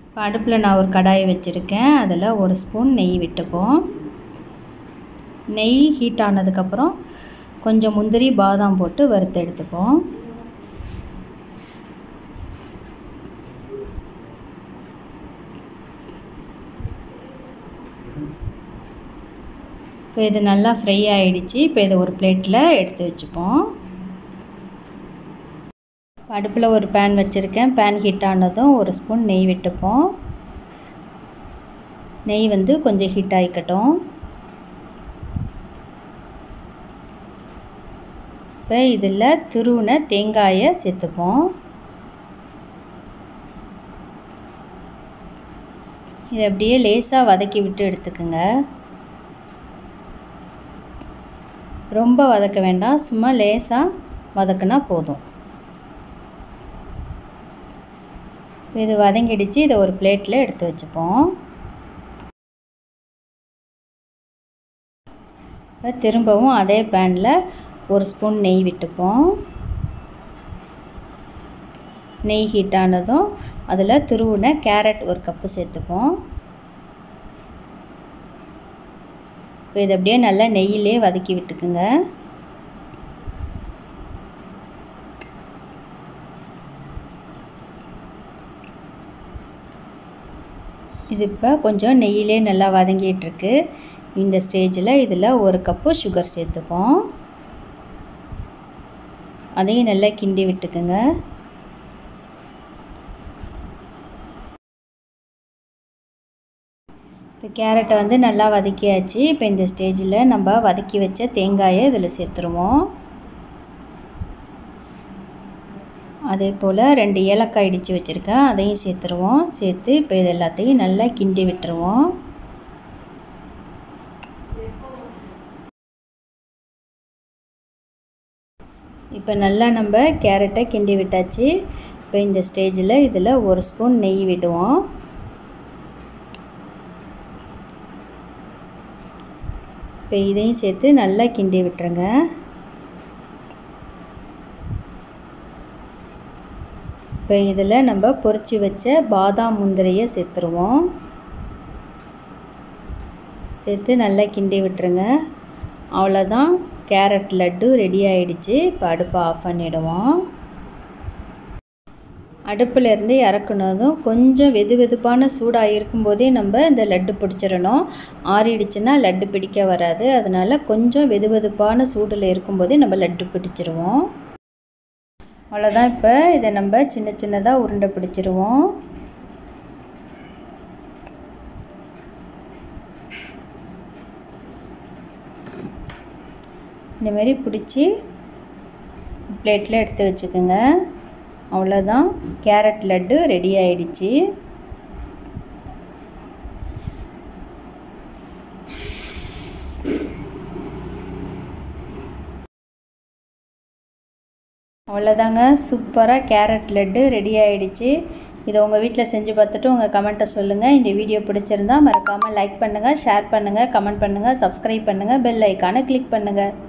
இப்போ அடுப்பில் நான் ஒரு கடாயை வச்சுருக்கேன் அதில் ஒரு ஸ்பூன் நெய் விட்டுப்போம் நெய் ஹீட் ஆனதுக்கப்புறம் கொஞ்சம் முந்திரி பாதாம் போட்டு வறுத்து எடுத்துப்போம் இப்போ இது நல்லா ஃப்ரை ஆகிடுச்சு இப்போ இதை ஒரு பிளேட்டில் எடுத்து வச்சுப்போம் அடுப்பில் ஒரு பேன் வச்சுருக்கேன் பேன் ஹீட் ஆனதும் ஒரு ஸ்பூன் நெய் விட்டுப்போம் நெய் வந்து கொஞ்சம் ஹீட் ஆகிக்கட்டும் இப்போ இதில் துருவின தேங்காயை சேர்த்துப்போம் இதை அப்படியே லேசாக வதக்கி விட்டு எடுத்துக்கோங்க ரொம்ப வதக்க வேண்டாம் சும்மா லேசாக வதக்குனா போதும் இப்போ இது வதங்கிடுச்சு இதை ஒரு பிளேட்டில் எடுத்து வச்சுப்போம் இப்போ திரும்பவும் அதே பேனில் ஒரு ஸ்பூன் நெய் விட்டுப்போம் நெய் ஹீட் ஆனதும் அதில் துருவின கேரட் ஒரு கப்பு சேர்த்துப்போம் இப்போ இதை அப்படியே நல்லா நெய்யிலே வதக்கி விட்டுக்குங்க இது இப்போ கொஞ்சம் நெய்யிலே நல்லா வதங்கிட்டுருக்கு இந்த ஸ்டேஜில் இதில் ஒரு கப்பு சுகர் சேர்த்துப்போம் அதையும் நல்லா கிண்டி விட்டுக்குங்க இப்போ கேரட்டை வந்து நல்லா வதக்கியாச்சு இப்போ இந்த ஸ்டேஜில் நம்ம வதக்கி வச்ச தேங்காயை இதில் சேர்த்துருவோம் அதே போல் ரெண்டு ஏலக்காய் இடித்து வச்சுருக்கேன் அதையும் சேர்த்துருவோம் சேர்த்து இப்போ இது எல்லாத்தையும் நல்லா கிண்டி விட்டுருவோம் இப்போ நல்லா நம்ம கேரட்டை கிண்டி விட்டாச்சு இப்போ இந்த ஸ்டேஜில் இதில் ஒரு ஸ்பூன் நெய் விடுவோம் இப்போ இதையும் சேர்த்து நல்லா கிண்டி விட்டுருங்க இப்போ இதில் நம்ம பொரிச்சு வச்ச பாதாம் முந்திரியை சேர்த்துருவோம் சேர்த்து நல்லா கிண்டி விட்டுருங்க அவ்வளோதான் கேரட் லட்டு ரெடி ஆகிடுச்சு இப்போ அடுப்பை ஆஃப் பண்ணிவிடுவோம் அடுப்பிலேருந்து இறக்குனதும் கொஞ்சம் வெது வெதுப்பான சூடாக இருக்கும்போதே நம்ம இந்த லட்டு பிடிச்சிடணும் ஆறிடுச்சுன்னா லட்டு பிடிக்க வராது அதனால் கொஞ்சம் வெது வெதுப்பான சூடில் இருக்கும்போதே நம்ம லட்டு பிடிச்சிருவோம் அவ்வளோதான் இப்போ இதை நம்ம சின்ன சின்னதாக உருண்டை பிடிச்சிருவோம் இந்தமாரி பிடிச்சி பிளேட்டில் எடுத்து வச்சுக்கோங்க அவ்வளோதான் கேரட் லட்டு ரெடி ஆயிடுச்சு அவ்வளோதாங்க சூப்பராக கேரட் லட்டு ரெடி ஆயிடுச்சு இதை உங்கள் வீட்டில் செஞ்சு பார்த்துட்டு உங்கள் கமெண்ட்டை சொல்லுங்கள் இந்த வீடியோ பிடிச்சிருந்தா மறக்காமல் லைக் பண்ணுங்கள் ஷேர் பண்ணுங்கள் கமெண்ட் பண்ணுங்கள் சப்ஸ்கிரைப் பண்ணுங்கள் பெல் ஐக்கானை கிளிக் பண்ணுங்கள்